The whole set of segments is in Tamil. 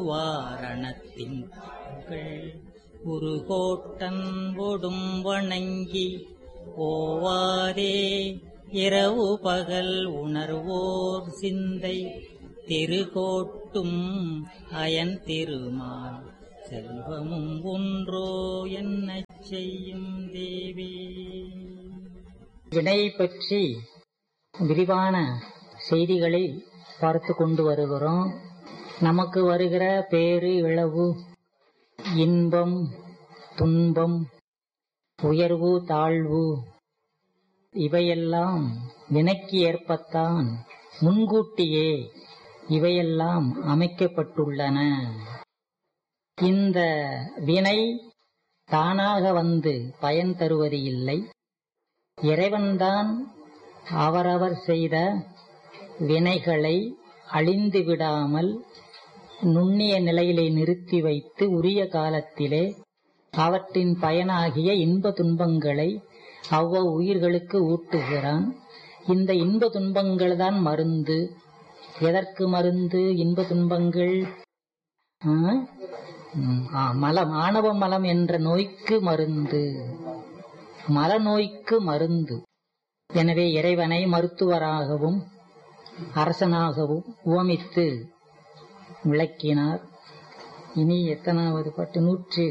வாரணத்தின் புகழ் உருகோட்டன் ஒடும் வணங்கி ஓவாதே இரவு பகல் உணர்வோர் சிந்தை திருகோட்டும் அயன் திருமால் செல்வமும் ஒன்றோ என்ன செய்யும் தேவி வினை பற்றி விரிவான செய்திகளை பார்த்து கொண்டு வருகிறோம் நமக்கு வருகிற பேரு இழவு இன்பம் துன்பம் உயர்வு தாழ்வு இவையெல்லாம் வினைக்கு ஏற்பத்தான் முன்கூட்டியே இவையெல்லாம் அமைக்கப்பட்டுள்ளன இந்த வினை தானாக வந்து பயன் தருவது இல்லை இறைவன்தான் அவரவர் செய்த வினைகளை அழிந்து விடாமல் நுண்ணிய நிலையிலே நிறுத்தி வைத்து உரிய காலத்திலே அவற்றின் பயனாகிய இன்ப துன்பங்களை அவ்வ உயிர்களுக்கு ஊட்டுகிறான் இந்த இன்ப துன்பங்கள் தான் மருந்து எதற்கு மருந்து இன்ப துன்பங்கள் ஆ? ம், ஆ, மலம் ஆணவ மலம் என்ற நோய்க்கு மருந்து மலநோய்க்கு மருந்து எனவே இறைவனை மருத்துவராகவும் அரசனாகவும் உவமித்து விளக்கினார் இனி எத்தனாவது பாட்டு நூற்றி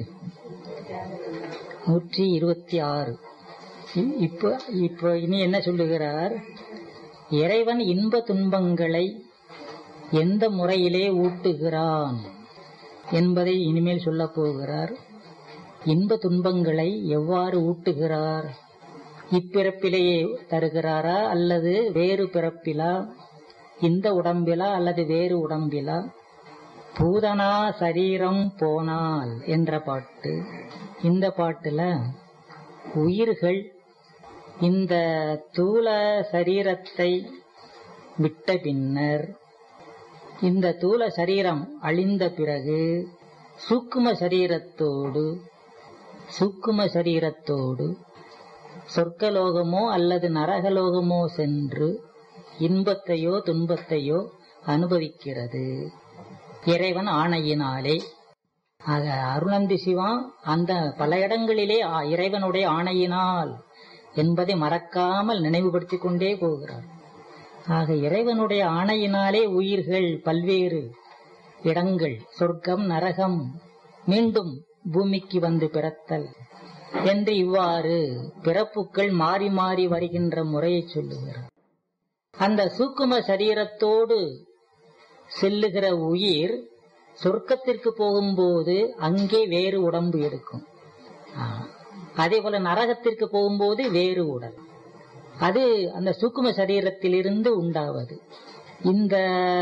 நூற்றி இருபத்தி ஆறு இ- இப்ப இப்ப இனி என்ன சொல்லுகிறார் இறைவன் இன்ப துன்பங்களை எந்த முறையிலே ஊட்டுகிறான் என்பதை இனிமேல் சொல்லப் போகிறார் இன்ப துன்பங்களை எவ்வாறு ஊட்டுகிறார் இப்பிறப்பிலேயே தருகிறாரா அல்லது வேறு பிறப்பிலா இந்த உடம்பிலா அல்லது வேறு உடம்பிலா பூதனா சரீரம் போனால் என்ற பாட்டு இந்த பாட்டுல உயிர்கள் இந்த தூல சரீரத்தை விட்ட பின்னர் இந்த தூல சரீரம் அழிந்த பிறகு சூக்கும சரீரத்தோடு சூக்கும சரீரத்தோடு சொர்க்கலோகமோ அல்லது நரகலோகமோ சென்று இன்பத்தையோ துன்பத்தையோ அனுபவிக்கிறது இறைவன் ஆணையினாலே ஆக அருணந்தி சிவா அந்த பல இடங்களிலே ஆ- இறைவனுடைய ஆணையினால் என்பதை மறக்காமல் நினைவுபடுத்திக் கொண்டே போகிறார் ஆக இறைவனுடைய ஆணையினாலே உயிர்கள் பல்வேறு இடங்கள் சொர்க்கம் நரகம் மீண்டும் பூமிக்கு வந்து பிறத்தல் என்று இவ்வாறு பிறப்புகள் மாறி மாறி வருகின்ற முறையை சொல்லுகிறார் அந்த சூக்கும சரீரத்தோடு செல்லுகிற உயிர் சொர்க்கத்திற்கு போகும்போது அங்கே வேறு உடம்பு எடுக்கும் ஆ. அதே போல நரகத்திற்கு போகும்போது வேறு உடல் அது அந்த சூக்கும சரீரத்திலிருந்து உண்டாவது இந்த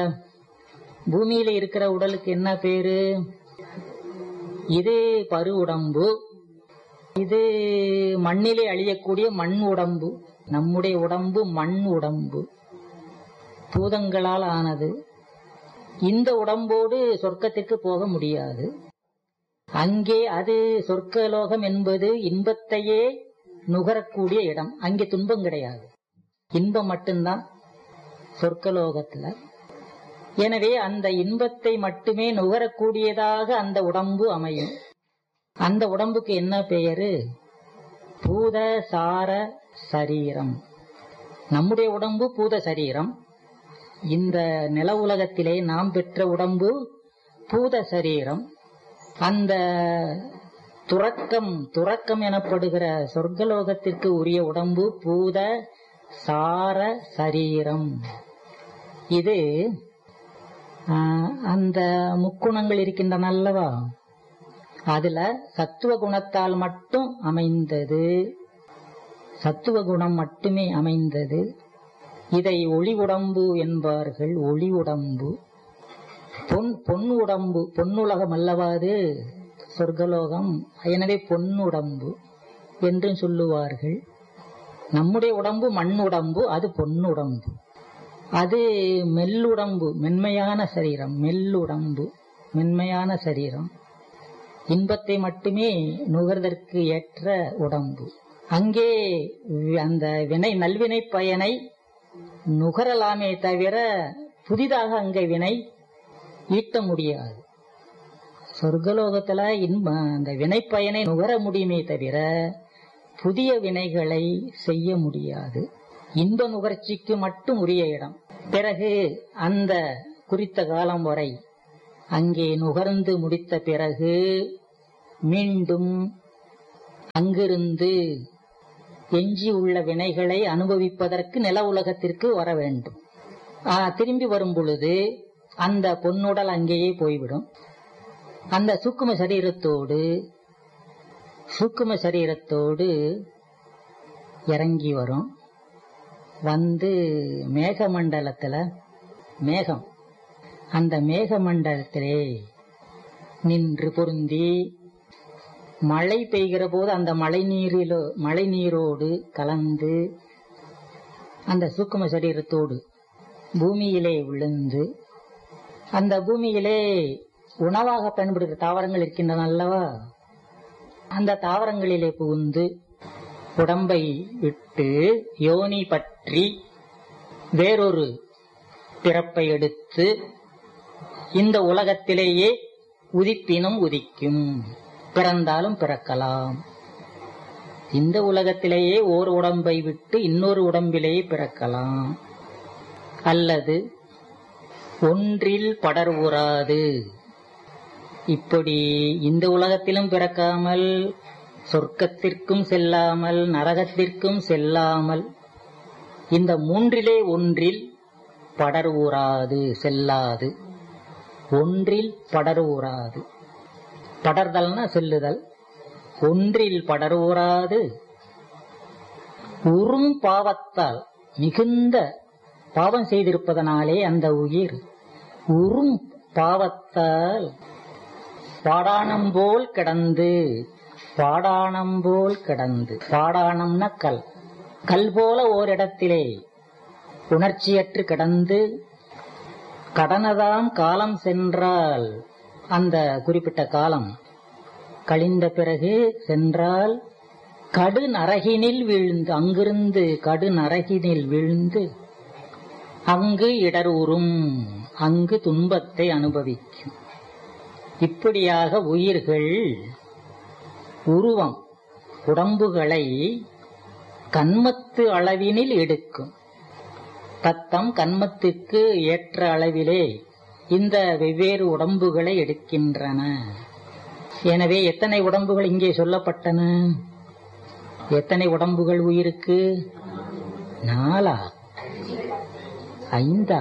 பூமியில இருக்கிற உடலுக்கு என்ன பேரு இது பரு உடம்பு இது மண்ணிலே அழியக்கூடிய மண் உடம்பு நம்முடைய உடம்பு மண் உடம்பு பூதங்களால் ஆனது இந்த உடம்போடு சொர்க்கத்திற்கு போக முடியாது அங்கே அது சொர்க்கலோகம் என்பது இன்பத்தையே நுகரக்கூடிய இடம் அங்கே துன்பம் கிடையாது இன்பம் மட்டும்தான் சொர்க்கலோகத்துல எனவே அந்த இன்பத்தை மட்டுமே நுகரக்கூடியதாக அந்த உடம்பு அமையும் அந்த உடம்புக்கு என்ன பெயரு பூத சார சரீரம் நம்முடைய உடம்பு பூத சரீரம் இந்த நில உலகத்திலே நாம் பெற்ற உடம்பு பூத சரீரம் அந்த துறக்கம் துறக்கம் எனப்படுகிற சொர்க்கலோகத்திற்கு உரிய உடம்பு பூத சார சரீரம் இது ஆஹ், அந்த முக்குணங்கள் இருக்கின்றன அல்லவா அதுல சத்துவ குணத்தால் மட்டும் அமைந்தது சத்துவ குணம் மட்டுமே அமைந்தது இதை ஒளி உடம்பு என்பார்கள் ஒளி உடம்பு பொன் பொன் உடம்பு பொன்னுலகம் அல்லவாது சொர்க்கலோகம் எனவே பொன்னுடம்பு என்றும் சொல்லுவார்கள் நம்முடைய உடம்பு மண் உடம்பு அது பொன்னுடம்பு அது மெல்லுடம்பு மென்மையான சரீரம் மெல்லுடம்பு மென்மையான சரீரம் இன்பத்தை மட்டுமே நுகர்தற்கு ஏற்ற உடம்பு அங்கே வி- அந்த வினை நல்வினை பயனை நுகரலாமே தவிர புதிதாக அங்கே வினை ஈட்ட முடியாது சொர்க்கலோகத்துல இன்ப அந்த வினைப்பயனை நுகர முடியுமே தவிர புதிய வினைகளை செய்ய முடியாது இன்ப நுகர்ச்சிக்கு மட்டும் உரிய இடம் பிறகு அந்த குறித்த காலம் வரை அங்கே நுகர்ந்து முடித்த பிறகு மீண்டும் அங்கிருந்து எஞ்சி உள்ள வினைகளை அனுபவிப்பதற்கு நில உலகத்திற்கு வர வேண்டும் ஆ, திரும்பி வரும் பொழுது அந்த பொன்னுடல் அங்கேயே போய்விடும் அந்த சூக்கும சரீரத்தோடு சூக்கும சரீரத்தோடு இறங்கி வரும் வந்து மேகமண்டலத்துல மேகம் அந்த மேகமண்டலத்திலே நின்று பொருந்தி மழை பெய்கிற போது அந்த மழை நீரிலோ மழை நீரோடு கலந்து அந்த சூக்கும சரீரத்தோடு பூமியிலே விழுந்து அந்த பூமியிலே உணவாக பயன்படுகிற தாவரங்கள் இருக்கின்றன அல்லவா அந்த தாவரங்களிலே புகுந்து உடம்பை விட்டு யோனி பற்றி வேறொரு பிறப்பை எடுத்து இந்த உலகத்திலேயே உதிப்பினும் உதிக்கும் பிறந்தாலும் பிறக்கலாம் இந்த உலகத்திலேயே ஓர் உடம்பை விட்டு இன்னொரு உடம்பிலேயே பிறக்கலாம் அல்லது ஒன்றில் படர்வுறாது இப்படி இந்த உலகத்திலும் பிறக்காமல் சொர்க்கத்திற்கும் செல்லாமல் நரகத்திற்கும் செல்லாமல் இந்த மூன்றிலே ஒன்றில் படர்வுறாது செல்லாது ஒன்றில் படர்வுறாது படர்தல்னா செல்லுதல் ஒன்றில் படர்வுறாது உறும் பாவத்தால் மிகுந்த பாவம் செய்திருப்பதனாலே அந்த உயிர் உறும் பாவத்தால் பாடாணம் போல் கிடந்து பாடாணம் போல் கிடந்து பாடாணம்னா கல் கல் போல ஓரிடத்திலே உணர்ச்சியற்று கிடந்து கடனதாம் காலம் சென்றால் அந்த குறிப்பிட்ட காலம் கழிந்த பிறகு சென்றால் கடு நரகினில் வீழ்ந்து அங்கிருந்து கடு நரகினில் வீழ்ந்து அங்கு இடரூறும் அங்கு துன்பத்தை அனுபவிக்கும் இப்படியாக உயிர்கள் உருவம் உடம்புகளை கண்மத்து அளவினில் எடுக்கும் தத்தம் கண்மத்துக்கு ஏற்ற அளவிலே இந்த வெவ்வேறு உடம்புகளை எடுக்கின்றன எனவே எத்தனை உடம்புகள் இங்கே சொல்லப்பட்டன எத்தனை உடம்புகள் உயிருக்கு நாலா ஐந்தா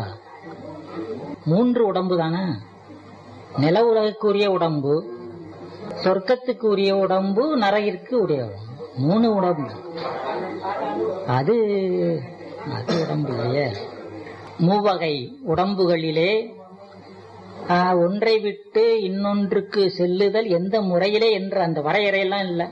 மூன்று உடம்பு தானே நில உலகுக்குரிய உடம்பு சொர்க்கத்துக்கு உரிய உடம்பு நரகிற்கு உரிய உடம்பு மூணு உடம்பு அது அது உடம்பு இல்லையே மூவகை உடம்புகளிலே ஆ, ஒன்றை விட்டு இன்னொன்றுக்கு செல்லுதல் எந்த முறையிலே என்ற அந்த வரையறையெல்லாம் இல்லை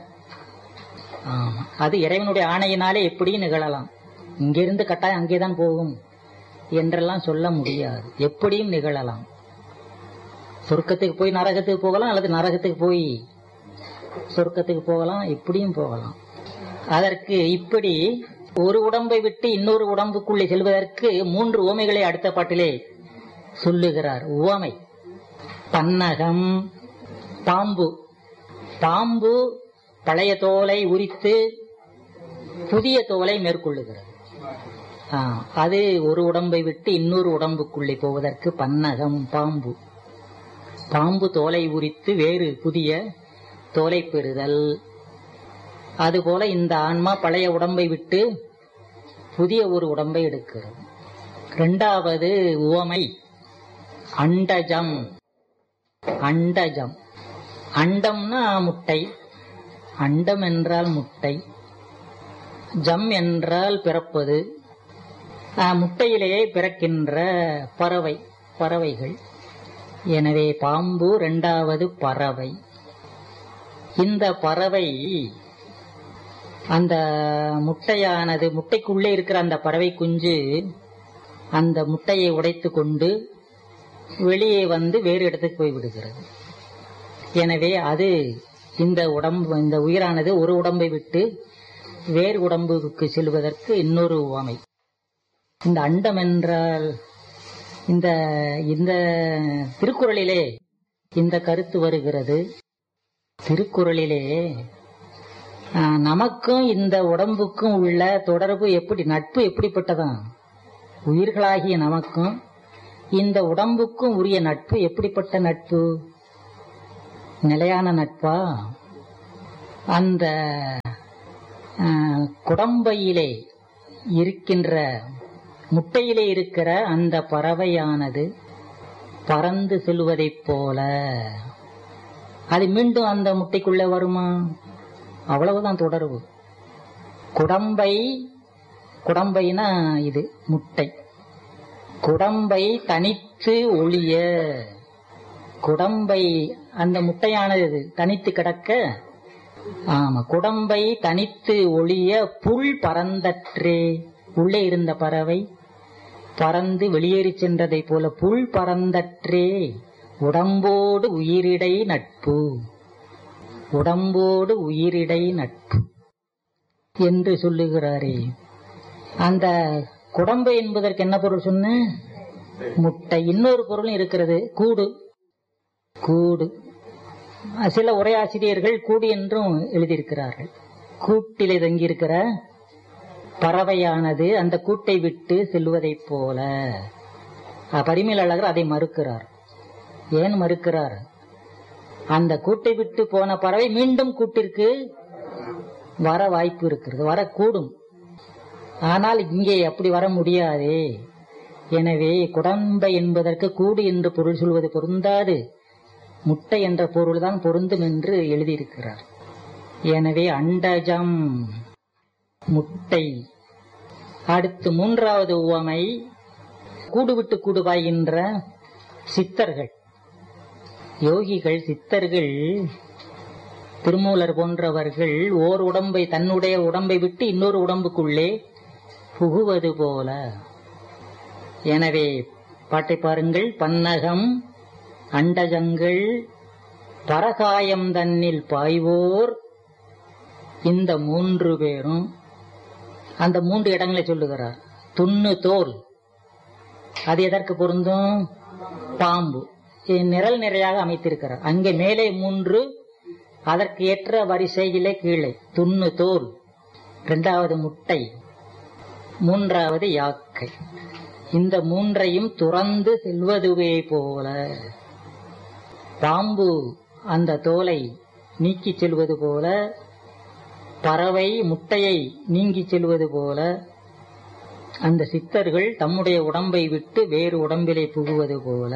ஆமா அது இறைவனுடைய ஆணையினாலே எப்படியும் நிகழலாம் இங்கிருந்து கட்டாயம் அங்கேதான் போகும் என்றெல்லாம் சொல்ல முடியாது எப்படியும் நிகழலாம் சொர்க்கத்துக்கு போய் நரகத்துக்கு போகலாம் அல்லது நரகத்துக்கு போய் சொர்க்கத்துக்கு போகலாம் இப்படியும் போகலாம் அதற்கு இப்படி ஒரு உடம்பை விட்டு இன்னொரு உடம்புக்குள்ளே செல்வதற்கு மூன்று உவமைகளை அடுத்த பாட்டிலே சொல்லுகிறார் உவமை பன்னகம் பாம்பு பாம்பு பழைய தோலை உரித்து புதிய தோலை மேற்கொள்ளுகிறது ஆ, அது ஒரு உடம்பை விட்டு இன்னொரு உடம்புக்குள்ளே போவதற்கு பன்னகம் பாம்பு பாம்பு தோலை உரித்து வேறு புதிய தோலை பெறுதல் அதுபோல இந்த ஆன்மா பழைய உடம்பை விட்டு புதிய ஒரு உடம்பை எடுக்கிறது இரண்டாவது உவமை அண்டஜம் அண்டஜம் அண்டம்னா முட்டை அண்டம் என்றால் முட்டை ஜம் என்றால் பிறப்பது ஆ, முட்டையிலேயே பிறக்கின்ற பறவை பறவைகள் எனவே பாம்பு இரண்டாவது பறவை இந்த பறவை அந்த முட்டையானது முட்டைக்குள்ளே இருக்கிற அந்த பறவை குஞ்சு அந்த முட்டையை உடைத்து கொண்டு வெளியே வந்து வேறு இடத்துக்கு போய் விடுகிறது எனவே அது இந்த உடம்பு இந்த உயிரானது ஒரு உடம்பை விட்டு வேறு உடம்புக்கு செல்வதற்கு இன்னொரு உவமை இந்த அண்டம் என்றால் இந்த இந்த திருக்குறளிலே இந்த கருத்து வருகிறது திருக்குறளிலே ஆ, நமக்கும் இந்த உடம்புக்கும் உள்ள தொடர்பு எப்படி நட்பு எப்படிப்பட்டதான் உயிர்களாகிய நமக்கும் இந்த உடம்புக்கும் உரிய நட்பு எப்படிப்பட்ட நட்பு நிலையான நட்பா அந்த ஆ, குடம்பையிலே இருக்கின்ற முட்டையிலே இருக்கிற அந்த பறவையானது பறந்து செல்வதைப் போல அது மீண்டும் அந்த முட்டைக்குள்ள வருமா அவ்வளவுதான் தொடர்பு குடம்பை குடம்பைனா இது முட்டை குடம்பை தனித்து ஒளிய குடம்பை அந்த முட்டையானது தனித்து கிடக்க ஆமா குடம்பை தனித்து ஒளிய புல் பறந்தற்றே உள்ளே இருந்த பறவை பறந்து வெளியேறி சென்றதை போல புல் பறந்தற்றே உடம்போடு உயிரிடை நட்பு உடம்போடு உயிரிடை நட்பு என்று சொல்லுகிறாரே அந்த குடம்பை என்பதற்கு என்ன பொருள் சொன்ன முட்டை இன்னொரு பொருளும் இருக்கிறது கூடு கூடு சில உரையாசிரியர்கள் கூடு என்றும் எழுதியிருக்கிறார்கள் கூட்டிலே தங்கியிருக்கிற பறவையானது அந்த கூட்டை விட்டு செல்வதைப் போல அஹ், பரிமேல் அழகர் அதை மறுக்கிறார் ஏன் மறுக்கிறார் அந்த கூட்டை விட்டு போன பறவை மீண்டும் கூட்டிற்கு வர வாய்ப்பு இருக்கிறது வரக்கூடும் ஆனால் இங்கே அப்படி வர முடியாதே எனவே குடம்பை என்பதற்கு கூடு என்று பொருள் சொல்வது பொருந்தாது முட்டை என்ற பொருள்தான் பொருந்தும் என்று எழுதியிருக்கிறார் எனவே அண்டஜம் முட்டை அடுத்து மூன்றாவது உவமை கூடு விட்டு கூடு பாய்கின்ற சித்தர்கள் யோகிகள் சித்தர்கள் திருமூலர் போன்றவர்கள் ஓர் உடம்பை தன்னுடைய உடம்பை விட்டு இன்னொரு உடம்புக்குள்ளே புகுவது போல எனவே பாட்டை பாருங்கள் பன்னகம் அண்டஜங்கள் பரகாயம் தன்னில் பாய்வோர் இந்த மூன்று பேரும் அந்த மூன்று இடங்களை சொல்லுகிறார் துண்ணு தோல் அது எதற்கு பொருந்தும் பாம்பு இது நிரல் நிறையாக அமைத்திருக்கிறார் அங்கே மேலே மூன்று அதற்கு ஏற்ற வரிசையிலே கீழே துண்ணு தோல் இரண்டாவது முட்டை மூன்றாவது யாக்கை இந்த மூன்றையும் துறந்து செல்வதுவே போல பாம்பு அந்த தோலை நீக்கிச் செல்வது போல பறவை முட்டையை நீங்கிச் செல்வது போல அந்த சித்தர்கள் தம்முடைய உடம்பை விட்டு வேறு உடம்பிலே புகுவது போல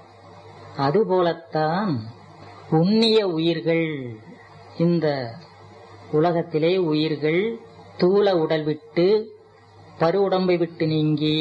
அதுபோலத்தான் உண்ணிய உயிர்கள் இந்த உலகத்திலே உயிர்கள் தூல உடல் விட்டு பரு உடம்பை விட்டு நீங்கி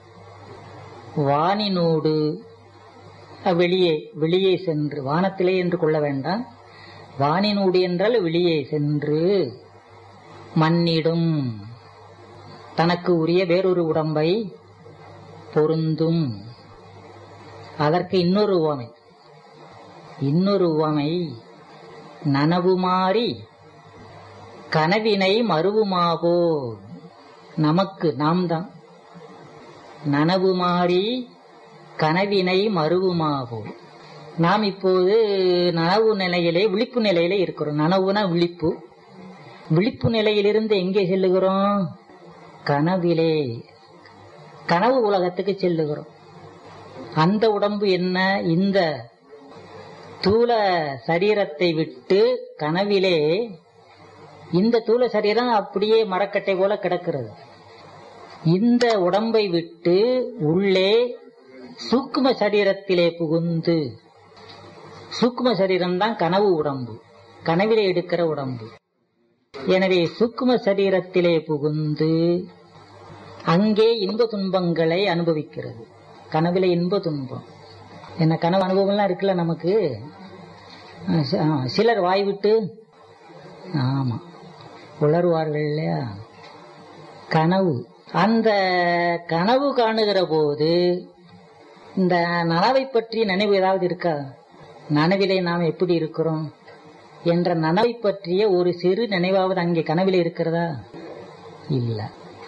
வானினோடு வெளியே வெளியே சென்று வானத்திலே என்று கொள்ள வேண்டாம் வானினூடு என்றால் வெளியே சென்று மண்ணிடும் தனக்கு உரிய வேறொரு உடம்பை பொருந்தும் அதற்கு இன்னொரு உவமை இன்னொரு உவமை நனவு மாறி கனவினை மறுவுமாவோ நமக்கு நாம் தான் நனவு மாறி கனவினை மறுவுமாவோ நாம் இப்போது நனவு நிலையிலே விழிப்பு நிலையிலே இருக்கிறோம் நனவுனா விழிப்பு விழிப்பு நிலையிலிருந்து எங்கே செல்லுகிறோம் கனவிலே கனவு உலகத்துக்கு செல்லுகிறோம் அந்த உடம்பு என்ன இந்த தூல சரீரத்தை விட்டு கனவிலே இந்த தூல சரீரம் அப்படியே மரக்கட்டை போல கிடக்கிறது இந்த உடம்பை விட்டு உள்ளே சூக்கும சரீரத்திலே புகுந்து சூக்கும சரீரம் தான் கனவு உடம்பு கனவிலே எடுக்கிற உடம்பு எனவே சூக்கும சரீரத்திலே புகுந்து அங்கே இன்ப துன்பங்களை அனுபவிக்கிறது கனவிலே இன்ப துன்பம் என்ன கனவு அனுபவம்லாம் இருக்குல்ல நமக்கு ஆ, சி- ஆ, சிலர் வாய் விட்டு ஆமா உளறுவார்கள் இல்லையா கனவு அந்த கனவு காணுகிற போது இந்த நனவை பற்றி நினைவு ஏதாவது இருக்கா நனவிலே நாம் எப்படி இருக்கிறோம் என்ற நனவை பற்றிய ஒரு சிறு நினைவாவது அங்கே கனவிலே இருக்கிறதா இல்ல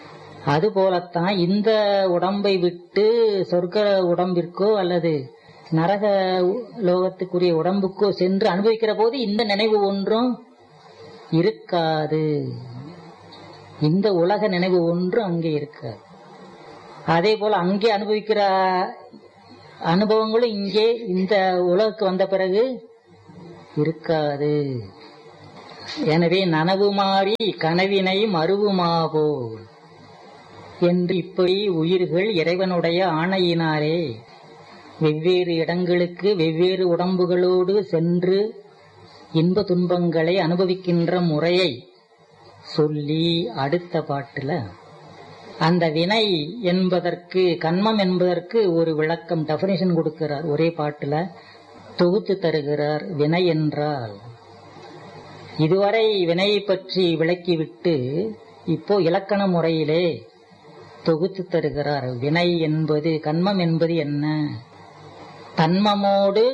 அதுபோலத்தான் இந்த உடம்பை விட்டு சொர்க்க உடம்பிற்கோ அல்லது நரக லோகத்துக்குரிய உடம்புக்கோ சென்று அனுபவிக்கிற போது இந்த நினைவு ஒன்றும் இருக்காது இந்த உலக நினைவு ஒன்றும் அங்கே இருக்காது அதே போல அங்கே அனுபவிக்கிற அனுபவங்களும் இங்கே இந்த உலகுக்கு வந்த பிறகு இருக்காது எனவே நனவு மாறி கனவினை மறுவுமாவோ என்று இப்படி உயிர்கள் இறைவனுடைய ஆணையினாலே வெவ்வேறு இடங்களுக்கு வெவ்வேறு உடம்புகளோடு சென்று இன்ப துன்பங்களை அனுபவிக்கின்ற முறையை சொல்லி அடுத்த பாட்டுல அந்த வினை என்பதற்கு கண்மம் என்பதற்கு ஒரு விளக்கம் டெபனிஷன் கொடுக்கிறார் ஒரே பாட்டுல தொகுத்து தருகிறார் வினை என்றால் இதுவரை வினையை பற்றி விளக்கிவிட்டு இப்போ இலக்கண முறையிலே தொகுத்து தருகிறார் வினை என்பது கண்மம் என்பது என்ன தன்மமோடு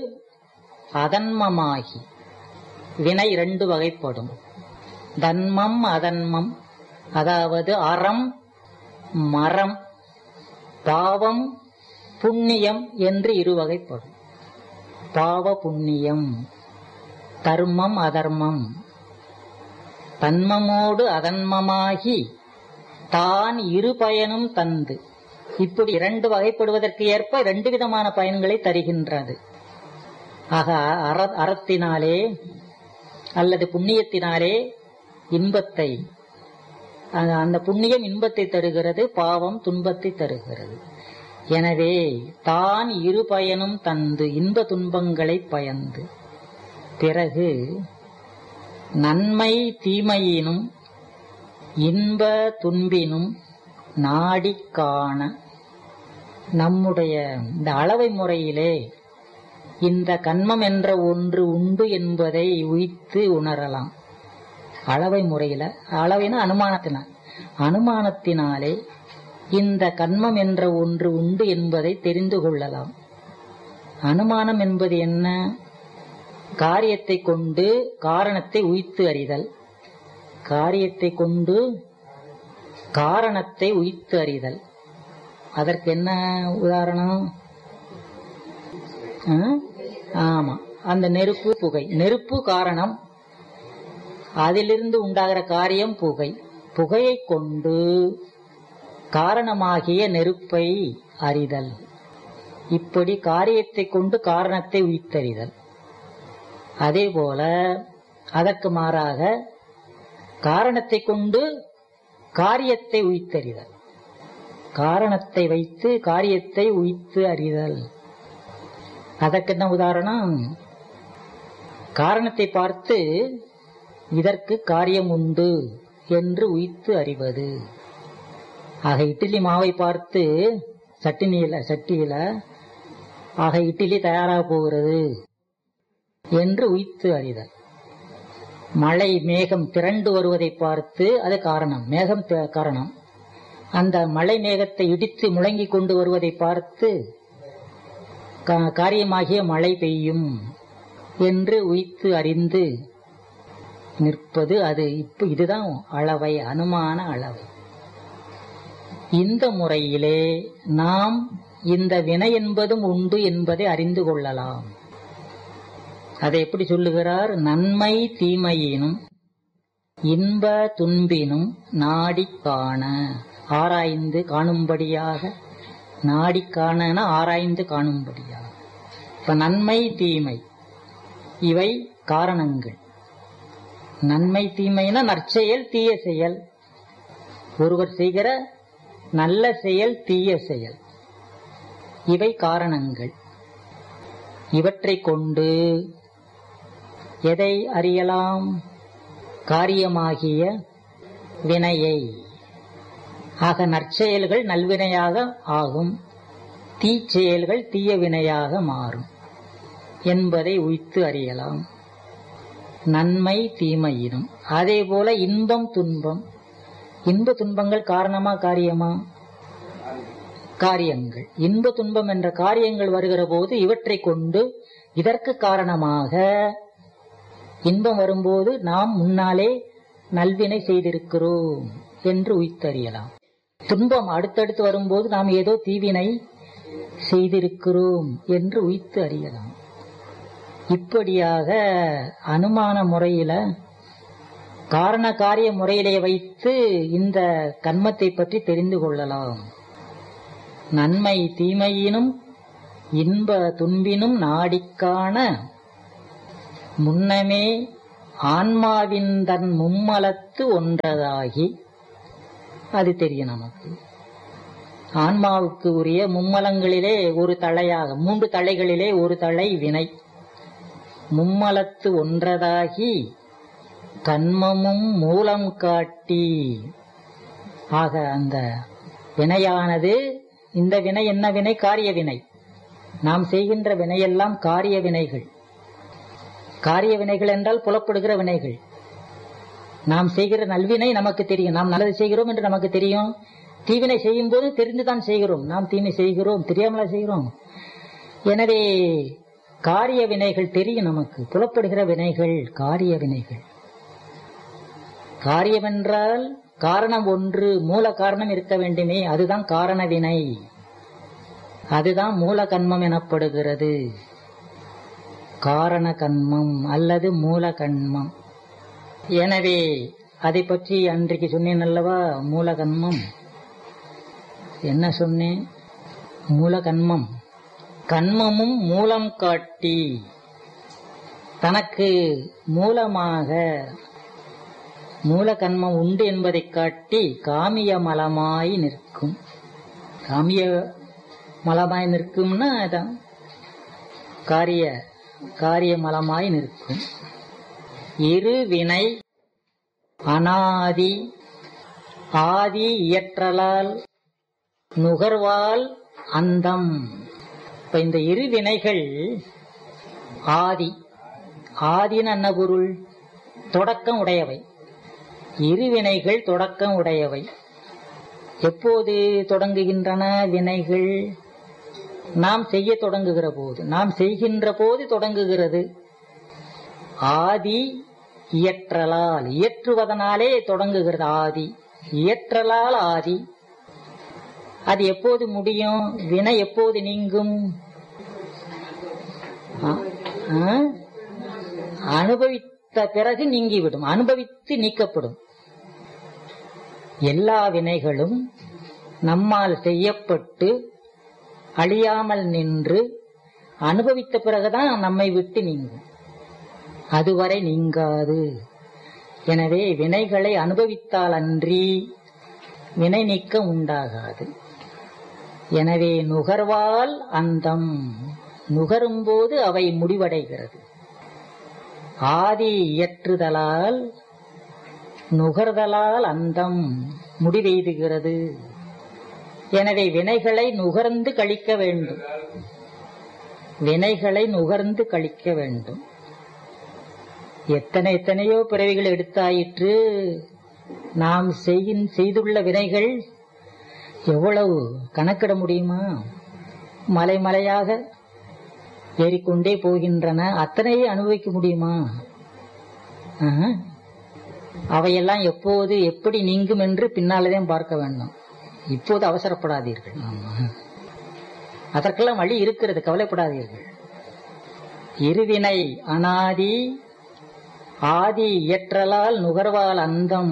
அதன்மமாகி வினை இரண்டு வகைப்படும் தன்மம் அதன்மம் அதாவது அறம் மரம் பாவம் புண்ணியம் என்று இரு வகைப்படும் பாவ புண்ணியம் தர்மம் அதர்மம் தன்மமோடு அதன்மமாகி தான் இரு பயனும் தந்து இப்படி இரண்டு வகைப்படுவதற்கு ஏற்ப இரண்டு விதமான பயன்களை தருகின்றது ஆக அற அறத்தினாலே அல்லது புண்ணியத்தினாலே இன்பத்தை அ- அந்த புண்ணியம் இன்பத்தை தருகிறது பாவம் துன்பத்தை தருகிறது எனவே தான் இரு பயனும் தந்து இன்ப துன்பங்களை பயந்து பிறகு நன்மை தீமையினும் இன்ப துன்பினும் நாடிக் காண நம்முடைய இந்த அளவை முறையிலே இந்த கண்மம் என்ற ஒன்று உண்டு என்பதை உய்த்து உணரலாம் அளவை முறையில அளவைனா அனுமானத்தினால் அனுமானத்தினாலே இந்த கண்மம் என்ற ஒன்று உண்டு என்பதை தெரிந்து கொள்ளலாம் அனுமானம் என்பது என்ன காரியத்தை கொண்டு காரணத்தை உய்த்து அறிதல் காரியத்தை கொண்டு காரணத்தை உய்த்து அறிதல் அதற்கு என்ன உதாரணம் ஆ? ஆமா அந்த நெருப்பு புகை நெருப்பு காரணம் அதிலிருந்து உண்டாகிற காரியம் புகை புகையை கொண்டு காரணமாகிய நெருப்பை அறிதல் இப்படி காரியத்தை கொண்டு காரணத்தை உய்த்தறிதல் அதே போல அதற்கு மாறாக காரணத்தை கொண்டு காரியத்தை உய்த்தறிதல் காரணத்தை வைத்து காரியத்தை உய்த்து அறிதல் அதற்கு என்ன உதாரணம் காரணத்தை பார்த்து இதற்கு காரியம் உண்டு என்று உய்த்து அறிவது ஆக இட்லி மாவை பார்த்து சட்டினியில சட்டியில ஆக இட்லி தயாராக போகிறது என்று உய்த்து அறிதல் மழை மேகம் திரண்டு வருவதை பார்த்து அது காரணம் மேகம் த- காரணம் அந்த மழை மேகத்தை இடித்து முழங்கிக் கொண்டு வருவதை பார்த்து கா- காரியமாகிய மழை பெய்யும் என்று உய்த்து அறிந்து நிற்பது அது இப்ப இதுதான் அளவை அனுமான அளவை இந்த முறையிலே நாம் இந்த வினை என்பதும் உண்டு என்பதை அறிந்து கொள்ளலாம் அதை எப்படி சொல்லுகிறார் நன்மை தீமையினும் இன்ப துன்பினும் நாடிக் காண ஆராய்ந்து காணும்படியாக நாடிக் காணன ஆராய்ந்து காணும்படியாக இப்ப நன்மை தீமை இவை காரணங்கள் நன்மை தீமைனா நற்செயல் தீய செயல் ஒருவர் செய்கிற நல்ல செயல் தீய செயல் இவை காரணங்கள் இவற்றை கொண்டு எதை அறியலாம் காரியமாகிய வினையை ஆக நற்செயல்கள் நல்வினையாக ஆகும் தீச்செயல்கள் தீய வினையாக மாறும் என்பதை உய்த்து அறியலாம் நன்மை தீமையினும் அதே போல இன்பம் துன்பம் இன்ப துன்பங்கள் காரணமா காரியமா காரியங்கள் இன்ப துன்பம் என்ற காரியங்கள் வருகிற போது இவற்றை கொண்டு இதற்கு காரணமாக இன்பம் வரும்போது நாம் முன்னாலே நல்வினை செய்திருக்கிறோம் என்று உய்த்தறியலாம் துன்பம் அடுத்தடுத்து வரும்போது நாம் ஏதோ தீவினை செய்திருக்கிறோம் என்று உய்த்து அறியலாம் இப்படியாக அனுமான முறையில காரண காரிய முறையிலே வைத்து இந்த கர்மத்தை பற்றி தெரிந்து கொள்ளலாம் நன்மை தீமையினும் இன்ப துன்பினும் நாடிக்காண முன்னமே ஆன்மாவின் தன் மும்மலத்து ஒன்றதாகி அது தெரியும் நமக்கு ஆன்மாவுக்கு உரிய மும்மலங்களிலே ஒரு தலையாக மூன்று தலைகளிலே ஒரு தலை வினை மும்மலத்து ஒன்றதாகி கண்மமும் மூலம் காட்டி ஆக அந்த வினையானது இந்த வினை என்ன வினை காரிய வினை நாம் செய்கின்ற வினையெல்லாம் காரிய வினைகள் காரிய வினைகள் என்றால் புலப்படுகிற வினைகள் நாம் செய்கிற நல்வினை நமக்கு தெரியும் நாம் நல்லது செய்கிறோம் என்று நமக்கு தெரியும் தீவினை செய்யும் போது தெரிந்துதான் செய்கிறோம் நாம் தீமை செய்கிறோம் தெரியாமலா செய்கிறோம் எனவே காரிய வினைகள் தெரியும் நமக்கு புலப்படுகிற வினைகள் காரிய வினைகள் காரியம் என்றால் காரணம் ஒன்று மூல காரணம் இருக்க வேண்டுமே அதுதான் காரண வினை அதுதான் மூல கண்மம் எனப்படுகிறது காரண கண்மம் அல்லது மூல கண்மம் எனவே அதை பற்றி அன்றைக்கு சொன்னேன் அல்லவா மூல கண்மம் என்ன சொன்னேன் மூல கண்மம் கண்மமும் மூலம் காட்டி தனக்கு மூலமாக மூல கண்மம் உண்டு என்பதை காட்டி காமிய மலமாய் நிற்கும் காமிய மலமாய் நிற்கும்னா அதான் காரிய காரிய மலமாய் நிற்கும் இரு வினை அனாதி ஆதி இயற்றலால் நுகர்வால் அந்தம் இப்ப இந்த இரு வினைகள் ஆதி ஆதின என்ன பொருள் தொடக்கம் உடையவை இரு வினைகள் தொடக்கம் உடையவை எப்போது தொடங்குகின்றன வினைகள் நாம் செய்ய தொடங்குகிற போது நாம் செய்கின்ற போது தொடங்குகிறது ஆதி இயற்றலால் இயற்றுவதனாலே தொடங்குகிறது ஆதி இயற்றலால் ஆதி அது எப்போது முடியும் வினை எப்போது நீங்கும் ஆ, ஆ? அனுபவித்த பிறகு நீங்கிவிடும் அனுபவித்து நீக்கப்படும் எல்லா வினைகளும் நம்மால் செய்யப்பட்டு அழியாமல் நின்று அனுபவித்த பிறகுதான் நம்மை விட்டு நீங்கும் அதுவரை நீங்காது எனவே வினைகளை அனுபவித்தால் அன்றி வினை நீக்கம் உண்டாகாது எனவே நுகர்வால் அந்தம் நுகரும்போது அவை முடிவடைகிறது ஆதி இயற்றுதலால் நுகர்தலால் அந்தம் முடிவெய்துகிறது எனவே வினைகளை நுகர்ந்து கழிக்க வேண்டும் வினைகளை நுகர்ந்து கழிக்க வேண்டும் எத்தனை எத்தனையோ பிறவிகள் எடுத்தாயிற்று நாம் செய்கின் செய்துள்ள வினைகள் எவ்வளவு கணக்கிட முடியுமா மலை மலையாக ஏறிக்கொண்டே போகின்றன அத்தனையே அனுபவிக்க முடியுமா ஆஹ். அவையெல்லாம் எப்போது எப்படி நீங்கும் என்று பின்னால்தான் பார்க்க வேண்டும் இப்போது அவசரப்படாதீர்கள் ஆமா. அதற்கெல்லாம் வழி இருக்கிறது கவலைப்படாதீர்கள் இருவினை அனாதி ஆதி இயற்றலால் நுகர்வால் அந்தம்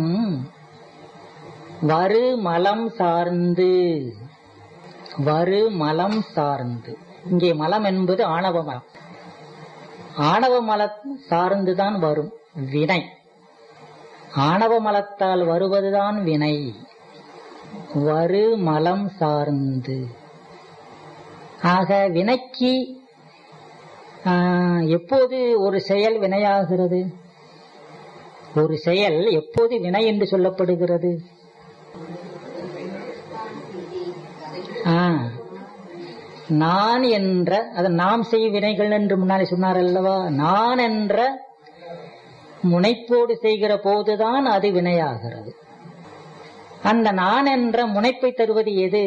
வரு மலம் சார்ந்து வரு மலம் சார்ந்து இங்கே மலம் என்பது ஆணவ மலம் ஆணவ மலம் சார்ந்துதான் வரும் வினை ஆணவ மலத்தால் வருவதுதான் வினை வரு மலம் சார்ந்து ஆக வினைக்கு ஆ, எப்போது ஒரு செயல் வினையாகிறது ஒரு செயல் எப்போது வினை என்று சொல்லப்படுகிறது ஆ, நான் என்ற அது நாம் செய் வினைகள் என்று முன்னாலே சொன்னார் அல்லவா நான் என்ற முனைப்போடு செய்கிற போதுதான் அது வினையாகிறது அந்த நான் என்ற முனைப்பை தருவது எது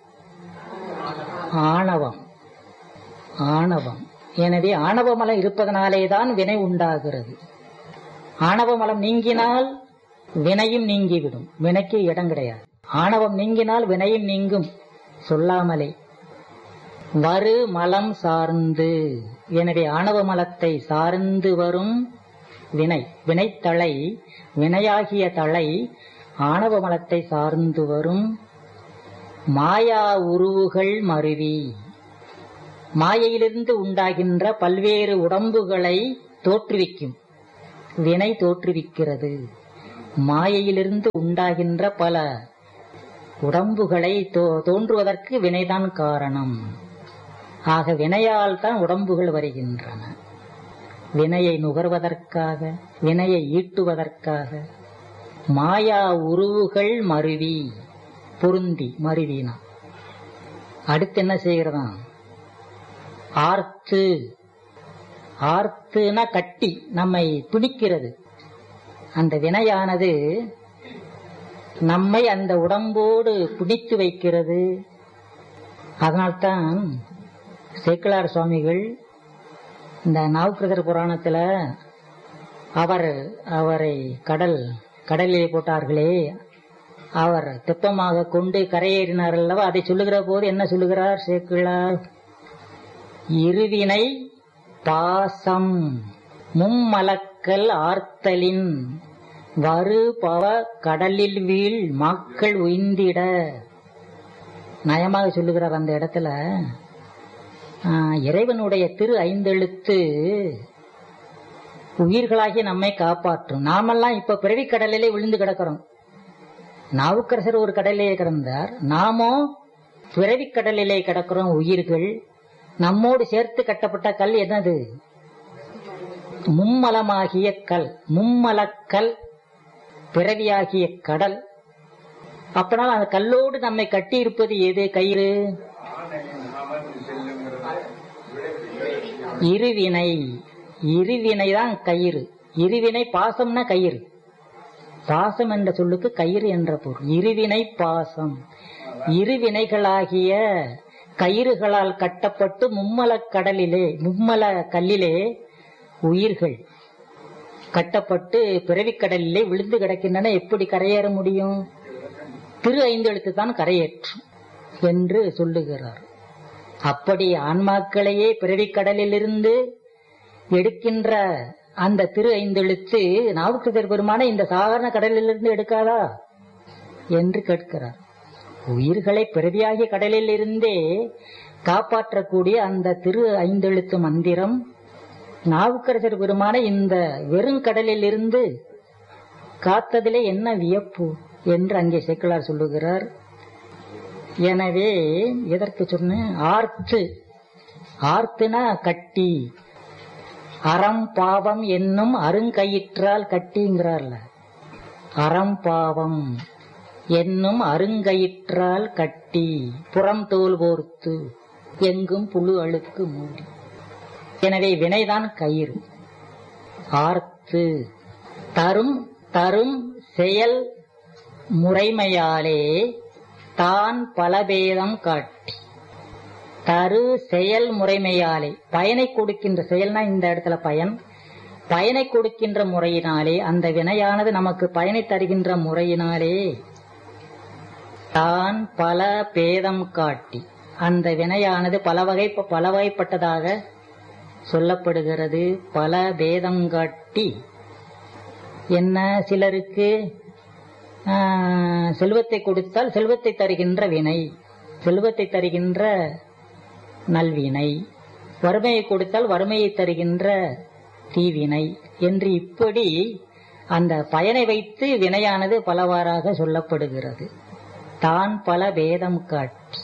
ஆணவம் ஆணவம் எனவே ஆணவ மலம் இருப்பதனாலேதான் வினை உண்டாகிறது ஆணவ மலம் நீங்கினால் வினையும் நீங்கிவிடும் வினைக்கு இடம் கிடையாது ஆணவம் நீங்கினால் வினையும் நீங்கும் சொல்லாமலே வரு மலம் சார்ந்து எனவே ஆணவ மலத்தை சார்ந்து வரும் வினை வினைத்தலை வினையாகிய தலை ஆணவ மலத்தை சார்ந்து வரும் மாயா உருவுகள் மருவி மாயையிலிருந்து உண்டாகின்ற பல்வேறு உடம்புகளை தோற்றுவிக்கும் வினை தோற்றுவிக்கிறது மாயையிலிருந்து உண்டாகின்ற பல உடம்புகளை தோ- தோன்றுவதற்கு வினைதான் காரணம் ஆக வினையால் தான் உடம்புகள் வருகின்றன வினையை நுகர்வதற்காக வினையை ஈட்டுவதற்காக மாயா உருவுகள் மருவி பொருந்தி மருவினா அடுத்து என்ன செய்கிறதாம் ஆர்த்து ஆர்த்துனா கட்டி நம்மை பிடிக்கிறது அந்த வினையானது நம்மை அந்த உடம்போடு பிடித்து வைக்கிறது அதனால்தான் சேக்கிலார் சுவாமிகள் இந்த நாவுக்கிரதர் புராணத்துல அவர் அவரை கடல் கடலிலே போட்டார்களே அவர் தெப்பமாக கொண்டு கரையேறினார் அல்லவா அதை சொல்லுகிற போது என்ன சொல்லுகிறார் சேக்கிழார் இருவினை பாசம் மும்மலக்கல் ஆர்த்தலின் வரு பவ கடலில் வீழ் மாக்கள் உய்ந்திட நயமாக சொல்லுகிறார் அந்த இடத்துல ஆ, இறைவனுடைய திரு ஐந்தெழுத்து உயிர்களாகி நம்மை காப்பாற்றும் நாமெல்லாம் இப்ப பிறவி கடலிலே விழுந்து கிடக்கிறோம் நாவுக்கரசர் ஒரு கடலிலே கிடந்தார் நாமோ பிறவி கடலிலே கிடக்கிறோம் உயிர்கள் நம்மோடு சேர்த்து கட்டப்பட்ட கல் என்னது மும்மலமாகிய கல் மும்மலக்கல் பிறவியாகிய கடல் அப்பனால் அந்த கல்லோடு நம்மை கட்டி இருப்பது எது கயிறு இருவினை இருவினை தான் கயிறு இருவினை பாசம்னா கயிறு பாசம் என்ற சொல்லுக்கு கயிறு என்ற பொருள் இருவினை பாசம் இருவினைகளாகிய கயிறுகளால் கட்டப்பட்டு மும்மலக் கடலிலே மும்மல கல்லிலே உயிர்கள் கட்டப்பட்டு பிறவிக் கடலிலே விழுந்து கிடக்கின்றன எப்படி கரையேற முடியும் திரு ஐந்தெழுத்து தான் கரையேற்றும் என்று சொல்லுகிறார் அப்படி ஆன்மாக்களையே பிறவிக் கடலிலிருந்து எடுக்கின்ற அந்த திரு ஐந்தெழுத்து நாவுக்கரசர் பெருமான இந்த சாதாரண கடலிலிருந்து எடுக்காதா என்று கேட்கிறார் உயிர்களை பிறவியாகிய கடலில் இருந்தே காப்பாற்றக்கூடிய அந்த திரு ஐந்தெழுத்து மந்திரம் நாவுக்கரசர் பெருமான இந்த வெறுங்கடலில் இருந்து காத்ததிலே என்ன வியப்பு என்று அங்கே சேக்கிழார் சொல்லுகிறார் எனவே எதற்கு சொன்னேன் ஆர்த்து ஆர்த்துனா கட்டி அறம் பாவம் என்னும் அருங்கயிற்றால் கட்டிங்கிறார்ல அறம் பாவம் என்னும் அருங்கயிற்றால் கட்டி புறம் தோல் போர்த்து எங்கும் புழு அழுக்கு மூடி எனவே வினைதான் கயிறு ஆர்த்து தரும் தரும் செயல் முறைமையாலே தான் பலபேதம் காட்டி தரு செயல் முறைமையாலே பயனை கொடுக்கின்ற செயல்னா இந்த இடத்துல பயன் பயனை கொடுக்கின்ற முறையினாலே அந்த வினையானது நமக்கு பயனை தருகின்ற முறையினாலே தான் பல பேதம் காட்டி அந்த வினையானது பல வகை பல வகைப்பட்டதாக சொல்லப்படுகிறது பல பேதம் காட்டி என்ன சிலருக்கு ஆஹ், செல்வத்தை கொடுத்தால் செல்வத்தை தருகின்ற வினை செல்வத்தை தருகின்ற நல்வினை வறுமையை கொடுத்தால் வறுமையை தருகின்ற தீவினை என்று இப்படி அந்த பயனை வைத்து வினையானது பலவாறாக சொல்லப்படுகிறது தான் பல பேதம் காட்டி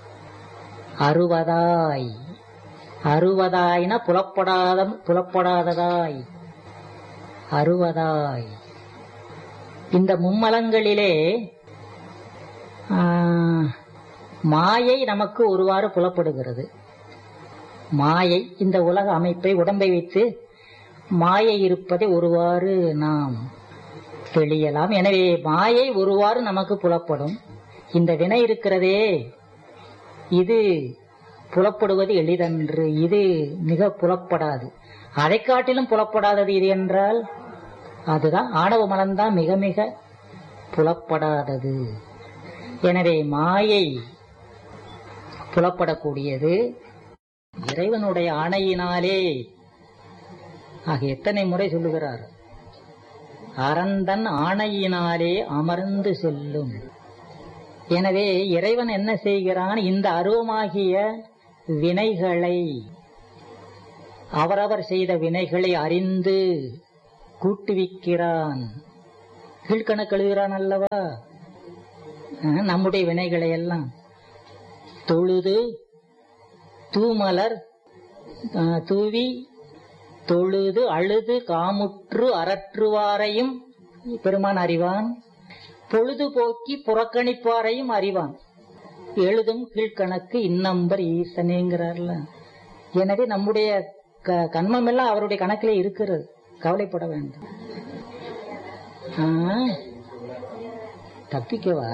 அறுவதாய் அறுவதாய்ன புலப்படாத புலப்படாததாய் அறுவதாய் இந்த மும்மலங்களிலே ஆ, மாயை நமக்கு ஒருவாறு புலப்படுகிறது மாயை இந்த உலக அமைப்பை உடம்பை வைத்து மாயை இருப்பதை ஒருவாறு நாம் தெளியலாம் எனவே மாயை ஒருவாறு நமக்கு புலப்படும் இந்த வினை இருக்கிறதே இது புலப்படுவது எளிதன்று இது மிக புலப்படாது அதை காட்டிலும் புலப்படாதது இது என்றால் அதுதான் ஆணவ மலம்தான் மிக மிக புலப்படாதது எனவே மாயை புலப்படக்கூடியது இறைவனுடைய ஆணையினாலே ஆக எத்தனை முறை சொல்லுகிறார் அறந்தன் ஆணையினாலே அமர்ந்து செல்லும் எனவே இறைவன் என்ன செய்கிறான் இந்த அருவமாகிய வினைகளை அவரவர் செய்த வினைகளை அறிந்து கூட்டுவிக்கிறான் கீழ்கணக்கு எழுதுகிறான் அல்லவா அஹ், நம்முடைய வினைகளை எல்லாம் தொழுது தூமலர் அஹ், தூவி தொழுது அழுது காமுற்று அரற்றுவாரையும் பெருமான் அறிவான் பொழுதுபோக்கி புறக்கணிப்பாரையும் அறிவான் எழுதும் கீழ்கணக்கு இன்னம்பர் ஈசனேங்கிறார்ல எனவே நம்முடைய க- கண்மம் எல்லாம் அவருடைய கணக்கிலே இருக்கிறது கவலைப்பட வேண்டாம் ஆ, தப்பிக்கவா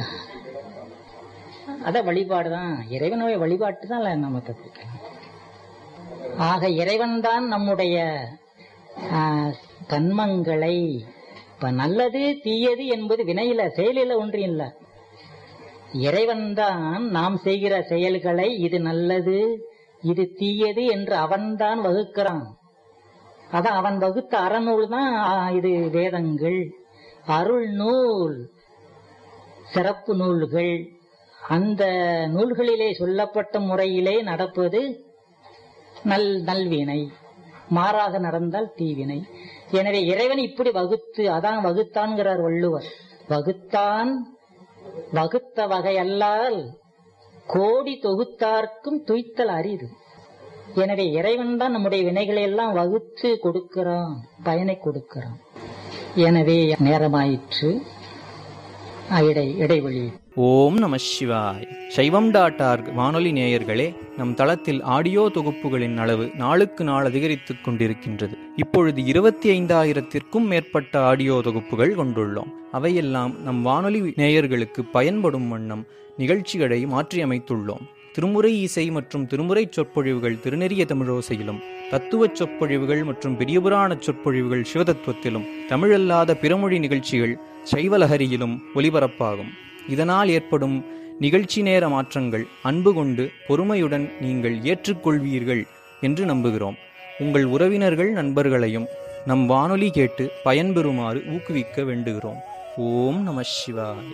அத வழிபாடுதான் இறைவனுடைய வழிபாட்டு தான் நம்ம தப்பிக்கலாம் ஆக இறைவன்தான் நம்முடைய ஆ, கன்மங்களை இப்ப நல்லது தீயது என்பது வினையில செயலில ஒன்றும் இல்ல இறைவன்தான் நாம் செய்கிற செயல்களை இது நல்லது இது தீயது என்று அவன்தான் வகுக்கிறான் அதான் அவன் வகுத்த அறநூல் தான் ஆ, இது வேதங்கள் அருள் நூல் சிறப்பு நூல்கள் அந்த நூல்களிலே சொல்லப்பட்ட முறையிலே நடப்பது நல் நல்வினை மாறாக நடந்தால் தீவினை எனவே இறைவன் இப்படி வகுத்து அதான் வகுத்தான்கிறார் வள்ளுவர் வகுத்தான் வகுத்த வகையல்லால் கோடி தொகுத்தார்க்கும் துய்த்தல் அரிது எனவே இறைவன் தான் நம்முடைய வினைகளை எல்லாம் வகுத்து கொடுக்கிறான் பயனை கொடுக்கிறான் எனவே நேரமாயிற்று ஆ, இடை இடைவெளி ஓம் நம சிவாய் சைவம் டாட் ஆர்க் வானொலி நேயர்களே நம் தளத்தில் ஆடியோ தொகுப்புகளின் அளவு நாளுக்கு நாள் அதிகரித்துக் கொண்டிருக்கின்றது இப்பொழுது இருபத்தி ஐந்தாயிரத்திற்கும் மேற்பட்ட ஆடியோ தொகுப்புகள் கொண்டுள்ளோம் அவையெல்லாம் நம் வானொலி நேயர்களுக்கு பயன்படும் வண்ணம் நிகழ்ச்சிகளை மாற்றியமைத்துள்ளோம் திருமுறை இசை மற்றும் திருமுறை சொற்பொழிவுகள் திருநெறிய தமிழோசையிலும் தத்துவச் சொற்பொழிவுகள் மற்றும் பெரியபுராண சொற்பொழிவுகள் சிவதத்துவத்திலும் தமிழல்லாத பிறமொழி நிகழ்ச்சிகள் சைவலஹரியிலும் ஒலிபரப்பாகும் இதனால் ஏற்படும் நிகழ்ச்சி நேர மாற்றங்கள் அன்பு கொண்டு பொறுமையுடன் நீங்கள் ஏற்றுக்கொள்வீர்கள் என்று நம்புகிறோம் உங்கள் உறவினர்கள் நண்பர்களையும் நம் வானொலி கேட்டு பயன்பெறுமாறு ஊக்குவிக்க வேண்டுகிறோம் ஓம் நம சிவாய்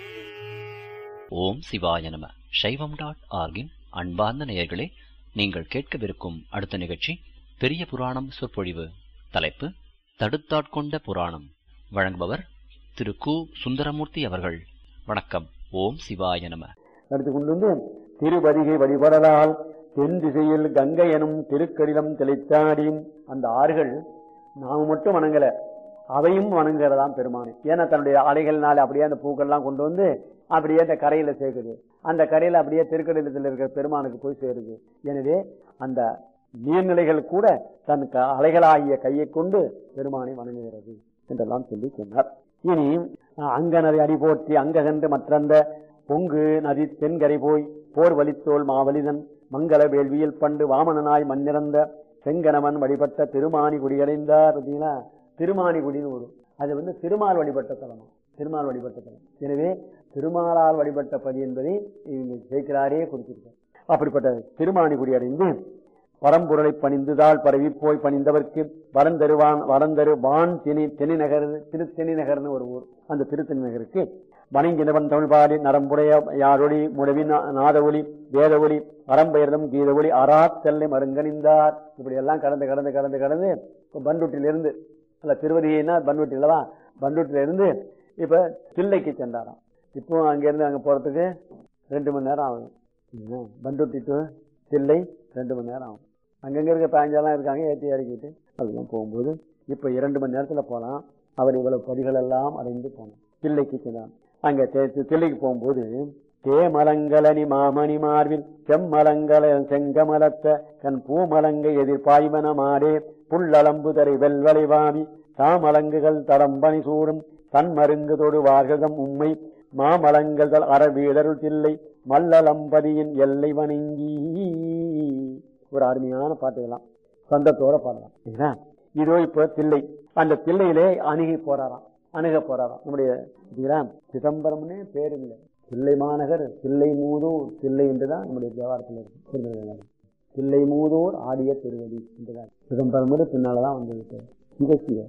ஓம் சிவாய நம சைவம் டாட் ஆர்கின் அன்பார்ந்த நேயர்களே நீங்கள் கேட்கவிருக்கும் அடுத்த நிகழ்ச்சி பெரிய புராணம் சொற்பொழிவு தலைப்பு தடுத்தாட்கொண்ட புராணம் வழங்குபவர் திரு கு சுந்தரமூர்த்தி அவர்கள் வணக்கம் ஓம் சிவாய நம எடுத்து கொண்டு வந்து திருவதிகை வழிபடலால் தென் திசையில் கங்கை எனும் திருக்கடிலம் தெளித்தாடியும் அந்த ஆறுகள் நாம மட்டும் வணங்கல அவையும் வணங்குறதாம் பெருமானே ஏன்னா தன்னுடைய அலைகள்னால அப்படியே அந்த பூக்கள்லாம் கொண்டு வந்து அப்படியே அந்த கரையில சேர்க்குது அந்த கரையில அப்படியே திருக்கடிலத்தில் இருக்கிற பெருமானுக்கு போய் சேருது எனவே அந்த நீர்நிலைகள் கூட தன் க- அலைகளாகிய கையை கொண்டு பெருமானை வணங்குகிறது என்றெல்லாம் சொல்லி சொன்னார் இனி அஹ், அங்கனதை அடி போற்றி அங்ககன்று மற்றந்த பொங்கு நதி தென்கரை போய் போர் வலித்தோல் மாவலிதன் மங்கள வேள்வியில் பண்டு வாமனனாய் மண்ணிறந்த செங்கணவன் வழிபட்ட திருமானி குடியடைந்தார் பார்த்தீங்களா திருமானி குடின்னு வரும் அது வந்து திருமால் வழிபட்ட தலமா திருமால் வழிபட்ட தலம் எனவே திருமாலால் வழிபட்ட பதி என்பதை இவங்க சேர்க்கிறாரே குறிப்பிட்டார் அப்படிப்பட்ட திருமானி குடியடைந்து பரம்பொருளை பணிந்துதால் பரவி போய் பணிந்தவர்க்கு வரந்தருவான் வரந்தருவான் தெனி தெனிநகர் திருத்தெனி நகர்னு ஒரு ஊர் அந்த திருத்தணி நகருக்கு வணங்கினவன் தமிழ்பாடி நரம்புடைய யாரொளி முடவி நாத ஒளி வேத ஒளி அறம்பெயர்தம் கீத ஒளி அரா செல்லை மருங்கணிந்தார் இப்படி எல்லாம் கடந்து கடந்து கடந்து கடந்து இப்ப பண்ருட்டிலிருந்து அல்ல திருவதினா பண்ருட்டி இல்லவா பண்ருட்டில இருந்து இப்ப தில்லைக்கு சென்றாராம் இப்போ அங்கிருந்து அங்க போறதுக்கு ரெண்டு மணி நேரம் ஆகும் என்ன? பண்ருட்டி டு தில்லை ரெண்டு மணி நேரம் ஆகும் அங்கங்க இருக்க பேஞ்செல்லாம் இருக்காங்க ஏற்றி இறக்கிட்டு அதெல்லாம் போகும்போது இப்ப இரண்டு மணி நேரத்துல போலாம் அவர் இவ்வளவு படிகள் எல்லாம் அடைந்து போனார் தில்லைக்கு சென்றான் அங்க தே- தி- தில்லைக்கு போகும்போது தேமலங்கலனி மாமணி மார்பில் செம்மலங்கல செங்கமலத்த கண் பூமலங்க எதிர் பாய்மன மாடே புல்லளம்பு தரை வெல்வலை வாவி தாமலங்குகள் தடம்பணி சூடும் தன்மருங்கு தொடுவார்கதம் உம்மை மாமலங்கள் தல் அறவீடருள் தில்லை மல்லலம்பதியின் எல்லை வணங்கி ஒரு அருமையான பாட்டுகளாம் சொந்தத்தோட பாடலாம் சரிங்களா? இதோ இப்ப தில்லை அந்த தில்லையிலே அணுகி போறாராம் அணுக போறாராம் நம்முடைய சரிங்களா? சிதம்பரம்னே பேரு இல்லை தில்லை மாநகர் தில்லை மூதூர் தில்லை என்றுதான் நம்முடைய தேவாரத்தில் இருக்கு திருநெல்வேலி தில்லை மூதூர் ஆடிய திருவடி என்றுதான் சிதம்பரம் பின்னால்தான் வந்து சிவசிவ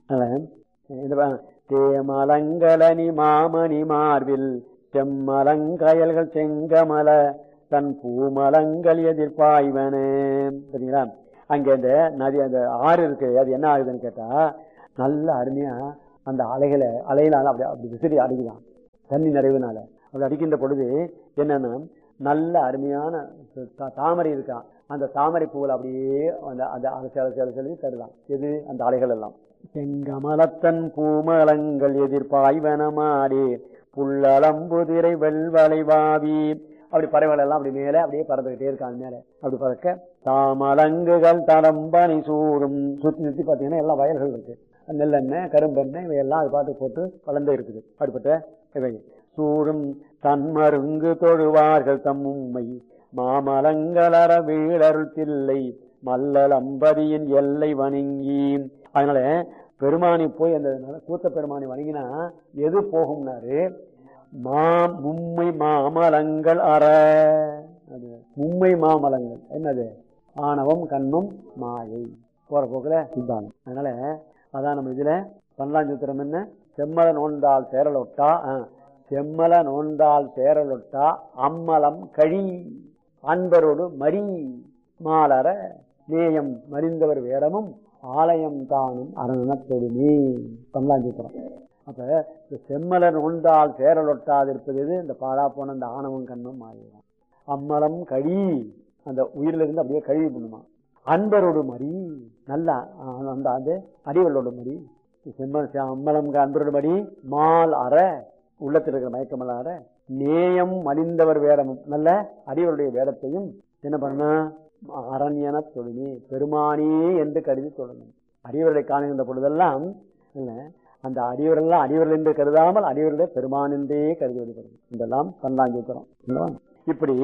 தேமலங்கலனி மாமணி மார்பில் செம்மலங்கயல்கள் செங்கமல தன் பூமலங்கள் எதிர்ப்பாய்வன சரிங்களா அங்க அந்த நதி அந்த ஆறு இருக்கு அது என்ன ஆகுதுன்னு கேட்டா நல்ல அருமையா அந்த அலைகளை அலையினால அப்படி அப்படி விசிறி அடிக்குதான் தண்ணி நிறைவுனால அப்படி அடிக்கின்ற பொழுது என்னன்னா நல்ல அருமையான தா- தாமரை இருக்கான் அந்த தாமரை பூவில் அப்படியே அந்த அந்த அலசி அலசி அலசி அலசி தருதான் எது அந்த அலைகள் எல்லாம் செங்கமலத்தன் பூமலங்கள் எதிர்ப்பாய்வனமாடி புல்லளம்புதிரை வெள்வலை வாவி அப்படி பறவைகள் எல்லாம் அப்படி மேல அப்படியே பறந்துகிட்டே இருக்காங்க மேல அப்படி பறக்க தாமலங்குகள் தடம்பனை சூடும் சுத்தி சுத்தி பார்த்தீங்கன்னா எல்லாம் வயல்கள் இருக்கு நெல்லெண்ணெய் கரும்பெண்ணெய் இவையெல்லாம் அது பார்த்து போட்டு வளர்ந்து இருக்குது அப்படிப்பட்ட இவை சூடும் தன்மருங்கு தொழுவார்கள் தம் உம்மை மாமலங்களர வீழருள் தில்லை மல்லல் அம்பதியின் எல்லை வணங்கி அதனால பெருமானி போய் அந்த கூத்த பெருமானி வணங்கினா எது போகும்னாரு மா மும்மை மாமலங்கள் அற அது மும்மை மாமலங்கள் என்னது ஆணவம் கண்ணும் மாயை போற போக்குல சித்தாந்தம் அதனால அதான் நம்ம இதுல பல்லாஞ்சூத்திரம் என்ன செம்மல நோண்டால் சேரலொட்டா ஆ, செம்மல நோண்டால் சேரலொட்டா அம்மலம் கழி அன்பரோடு மரி மாலர நேயம் மறிந்தவர் வேடமும் ஆலயம் தானும் அரணத்தொடுமே பல்லாஞ்சூத்திரம் அப்ப இந்த செம்மலர் உண்டால் சேரலொட்டாது இருப்பது எது இந்த பாழா போன இந்த ஆணவம் கண்ணும் மாறிடும் அம்மலம் கழி அந்த உயிரிலிருந்து அப்படியே கழுவி பண்ணுமா அன்பரோடு மறி நல்லா ஆ, அந்த அது அடிவர்களோடு மறி செம்ம செ- அம்மலம் அன்பரோடு மறி மால் அற உள்ளத்தில் இருக்கிற மயக்கமல்ல அற நேயம் மலிந்தவர் வேடமும் நல்ல அடிவருடைய வேடத்தையும் என்ன பண்ணா அரண்யன தொழுமே பெருமானே என்று கருதி தொழணும் அடியவர்களை காணுகின்ற பொழுதெல்லாம் இல்ல அந்த அடியவரெல்லாம் அடியவர்கள் என்று கருதாமல் அடியவர்களே பெருமான் என்றே கருதி வழிபடும் இதெல்லாம் பல்லாஞ்சூத்திரம் இல்லவா? இப்படி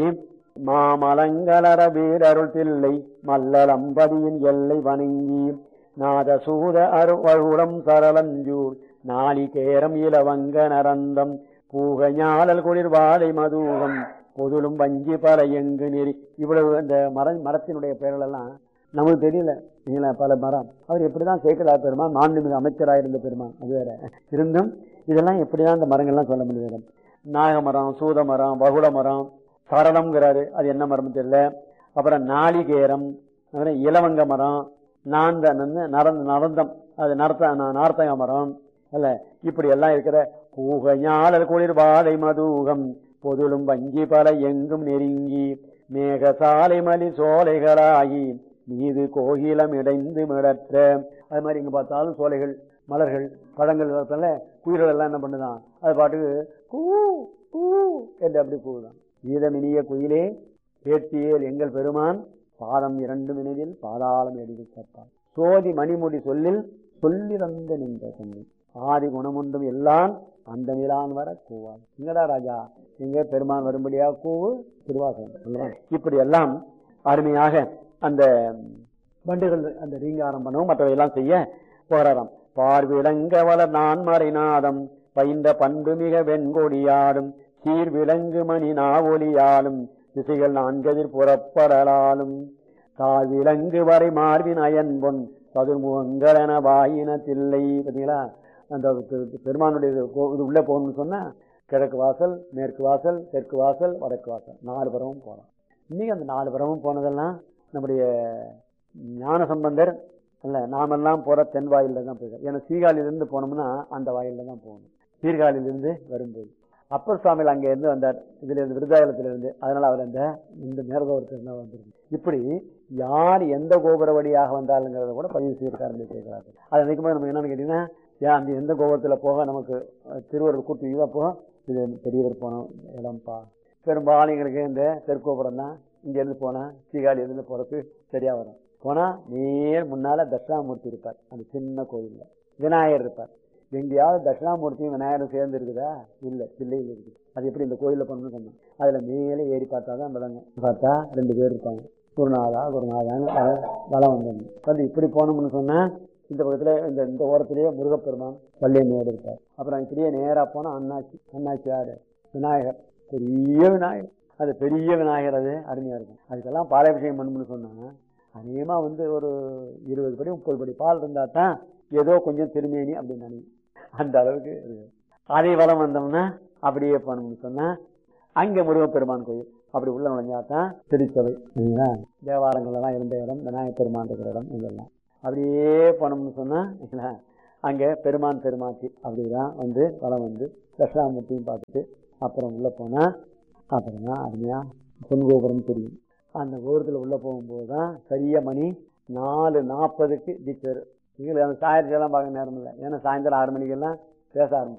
மாமலங்கலர வீரருள் தில்லை மல்லலம்பதியின் எல்லை வணங்கி நாதசூத அருவழுடம் சரளஞ்சூர் நாளிகேரம் இளவங்க நரந்தம் பூகஞாழல் குளிர் வாழை மதூகம் பொதுளும் வஞ்சி பல எங்கு நெறி இவ்வளவு அந்த மர மரத்தினுடைய பெயர்கள் எல்லாம் நமக்கு தெரியல நீங்களா பல மரம் அவர் எப்படிதான் சேக்கலா பெருமான் மாண்புமிகு அமைச்சராக இருந்த பெருமான் அது வேற இருந்தும் இதெல்லாம் எப்படிதான் அந்த மரங்கள்லாம் சொல்ல முடியாது நாகமரம் சூதமரம் வகுள மரம் சரளம்ங்கிறாரு அது என்ன மரம் தெரியல அப்புறம் நாளிகேரம் அப்புறம் இலவங்க மரம் நாந்த நரந்த நரந்தம் அது நரத்த நார்த்தங்க மரம் அல்ல இப்படி எல்லாம் இருக்கிற பூகஞாளர் குளிர் வாழை மதூகம் பொதுளும் வஞ்சி பல எங்கும் நெருங்கி மேக சாலை மலி சோலைகளாகி மீது கோகிலம் இடைந்து மிடற்ற அது மாதிரி இங்க பார்த்தாலும் சோலைகள் மலர்கள் பழங்கள் வளர்ப்பல குயில்கள் எல்லாம் என்ன பண்ணுதான் அது பாட்டுக்கு கூ கூ என்று அப்படி கூவுதான் கீதமினிய குயிலே கேட்டியேல் எங்கள் பெருமான் பாதம் இரண்டு மினிதில் பாதாளம் எடிது கற்பார் சோதி மணிமுடி சொல்லில் சொல்லிறந்த நின்ற சொன்னி ஆதி குணமுண்டும் எல்லாம் அந்த நிலான் வர கூவாள் எங்கடா ராஜா எங்க பெருமான் வரும்படியா கூவு திருவாசகம் அல்லவா? இப்படி எல்லாம் அருமையாக அந்த வண்டுகள் அந்த ரீங்காரம் பண்ணவும் மற்றவையெல்லாம் செய்ய போராடம் பார்விளங்க வளர் நான்மறைநாதம் பயின்ற பண்பு மிக வெண்கொடியாடும் சீர் விலங்கு மணி நாவொலியாலும் திசைகள் நான்கதிர் புறப்படலாலும் தாழ் விலங்கு வரை மார்பின் அயன் பொன் சதுர்முகங்களென வாயின தில்லை பார்த்தீங்களா அந்த பெ- பெருமானுடைய இது கோ- இது உள்ளே போகணும்னு சொன்னா கிழக்கு வாசல் மேற்கு வாசல் தெற்கு வாசல் வடக்கு வாசல் நாலு புறமும் போகலாம் இன்னைக்கு அந்த நாலு புறமும் போனதெல்லாம் நம்முடைய ஞான சம்பந்தர் அல்ல நாமெல்லாம் போற தென் வாயில தான் போயிருக்கோம் ஏன்னா சீர்காழியிலிருந்து போனோம்னா அந்த வாயில தான் போகணும் சீர்காழியிலிருந்து வரும்போது அப்பர் சுவாமிகள் அங்க இருந்து வந்தார் இதுல இருந்து விருதாயலத்துல இருந்து அதனால அவர் அந்த இந்த மேரதோரத்தில் தான் வந்திருக்கு இப்படி யார் எந்த கோபுர வழியாக வந்தாலுங்கிறத கூட பதிவு செய்திருக்காரு கேட்கிறார்கள் அதை நினைக்கும் போது நம்ம என்னன்னு கேட்டீங்கன்னா ஏன் அந்த எந்த கோபுரத்துல போக நமக்கு அஹ், திருவருள் கூட்டி அப்போ இது பெரியவர் போனோம் இடம்பா பெரும்பாலும் எங்களுக்கு இந்த தெற்கோபுரம் தான் இங்க இருந்து போனா சீகாழி இருந்து போறதுக்கு சரியா வரும் போனா நேர் முன்னால தட்சிணாமூர்த்தி இருப்பார் அந்த சின்ன கோயில்ல விநாயகர் இருப்பார் எங்கேயாவது தட்சிணாமூர்த்தியும் விநாயகரும் சேர்ந்து இருக்குதா இல்ல பிள்ளையில் இருக்குது அது எப்படி இந்த கோயில்ல பண்ணணும்னு சொன்னோம் அதுல மேலே ஏறி பார்த்தா தான் விளங்கும் பார்த்தா ரெண்டு பேர் இருப்பாங்க குருநாதா குருநாதான்னு வ- வலம் வந்து வந்து இப்படி போனோம்னு சொன்னா இந்த பக்கத்துல இந்த இந்த ஓரத்திலேயே முருகப்பெருமான் வள்ளியம்மையோடு இருப்பார் அப்புறம் இப்படியே நேரா போனா அண்ணாச்சி அண்ணாச்சி யாரு விநாயகர் பெரிய விநாயகர் அது பெரிய விநாயகர் அது அருமையா இருக்கும் அதுக்கெல்லாம் பாலாபிஷேகம் பண்ணணும்னு சொன்னா அதிகமா வந்து ஒரு இருபது படி முப்பது படி பால் இருந்தா தான் ஏதோ கொஞ்சம் திருமேனி அப்படின்னு நினைக்கும் அந்த அளவுக்கு இருக்கு. அதே வளம் வந்தோம்னா அப்படியே போனோம்னு சொன்னா அங்க முருகப்பெருமான் கோயில் அப்படி உள்ள நுழைஞ்சாதான் திருச்சபை சரிங்களா? தேவாலயங்கள் எல்லாம் இருந்த இடம் விநாயகர் பெருமான் இருக்கிற இடம் இதெல்லாம் அப்படியே போனோம்னு சொன்னா சரிங்களா? அங்க பெருமான் பெருமாச்சி அப்படிதான் வந்து வளம் வந்து தட்சிணாமூர்த்தியும் பார்த்துட்டு அப்புறம் உள்ள போனா அப்புறம் தான் அருமையா பொன்கோபுரம் தெரியும் அந்த கோபுரத்தில் உள்ள போகும்போது தான் சரியா மணி நாலு நாற்பதுக்கு தீட்சர் எங்களுக்கு அந்த சாயரிச்செல்லாம் பார்க்க நேரம் இல்லை ஏன்னா சாயந்தரம் ஆறு மணிக்கெல்லாம் பேச ஆரம்பிச்சு